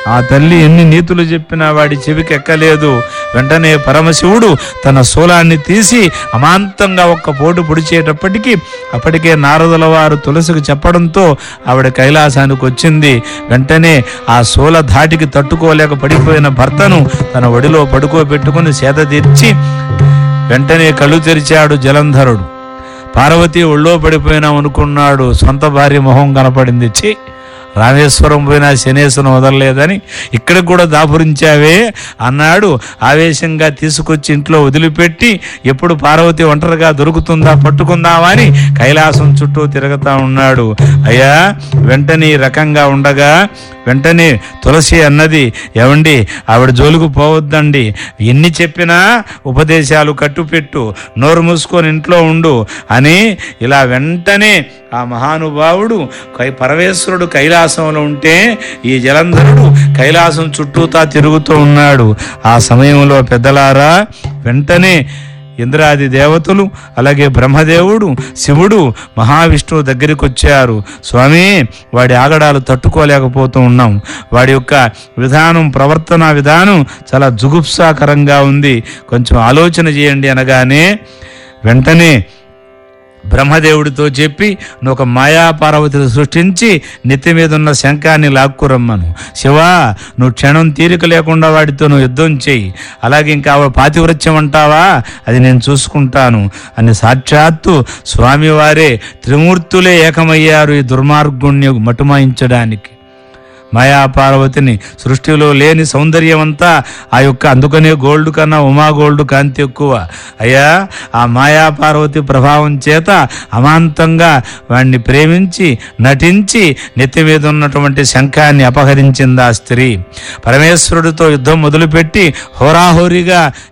ఆ తల్లి ఎన్ని నీతులు చెప్పినా వాడి చెవికి ఎక్కలేదు వెంటనే పరమశివుడు తన శూలాన్ని తీసి అమాంతంగా ఒక్క పోటు పొడిచేటప్పటికీ అప్పటికే నారదుల వారు తులసికి చెప్పడంతో ఆవిడ కైలాసానికి వచ్చింది వెంటనే ఆ శూల ధాటికి తట్టుకోలేక పడిపోయిన భర్తను తన ఒడిలో పడుకోబెట్టుకుని సేద తీర్చి వెంటనే కళ్ళు తెరిచాడు జలంధరుడు పార్వతి ఒళ్ళో పడిపోయినాం అనుకున్నాడు సొంత భార్య మొహం కనపడింది చి రామేశ్వరం పోయినా శనేశ్వరం వదలలేదని ఇక్కడ కూడా దాపురించావే అన్నాడు ఆవేశంగా తీసుకొచ్చి ఇంట్లో వదిలిపెట్టి ఎప్పుడు పార్వతి ఒంటరిగా దొరుకుతుందా పట్టుకుందామా అని కైలాసం చుట్టూ తిరుగుతా ఉన్నాడు అయ్యా వెంటనే ఈ రకంగా ఉండగా వెంటనే తులసి అన్నది ఏమండి ఆవిడ జోలుకు పోవద్దండి ఎన్ని చెప్పినా ఉపదేశాలు కట్టుపెట్టు నోరు మూసుకొని ఇంట్లో ఉండు అని ఇలా వెంటనే ఆ మహానుభావుడు కై పరమేశ్వరుడు కైలాసంలో ఉంటే ఈ జలంధరుడు కైలాసం చుట్టూతా తిరుగుతూ ఉన్నాడు ఆ సమయంలో పెద్దలారా వెంటనే ఇంద్రాది దేవతలు అలాగే బ్రహ్మదేవుడు శివుడు మహావిష్ణువు దగ్గరికి వచ్చారు స్వామి వాడి ఆగడాలు తట్టుకోలేకపోతూ ఉన్నాం వాడి యొక్క విధానం ప్రవర్తన విధానం చాలా జుగుప్సాకరంగా ఉంది కొంచెం ఆలోచన చేయండి అనగానే వెంటనే బ్రహ్మదేవుడితో చెప్పి నువ్వు ఒక మాయా పార్వతిని సృష్టించి నెత్తి మీద ఉన్న శంఖాన్ని లాక్కురమ్మను శివా నువ్వు క్షణం తీరిక లేకుండా వాడితో నువ్వు యుద్ధం చేయి అలాగే ఇంకా ఆవిడ పాతివృత్యం అంటావా అది నేను చూసుకుంటాను అని సాక్షాత్తు స్వామివారే త్రిమూర్తులే ఏకమయ్యారు ఈ దుర్మార్గుణ్ణి మటుమాయించడానికి మాయా పార్వతిని సృష్టిలో లేని సౌందర్యం అంతా ఆ యొక్క అందుకనే గోల్డ్ కన్నా ఉమా గోల్డ్ కాంతి ఎక్కువ అయ్యా ఆ మాయా పార్వతి ప్రభావం చేత అమాంతంగా వాణ్ణి ప్రేమించి నటించి నెత్తి మీద ఉన్నటువంటి శంఖాన్ని అపహరించింది ఆ స్త్రీ పరమేశ్వరుడితో యుద్ధం మొదలుపెట్టి హోరాహోరీగా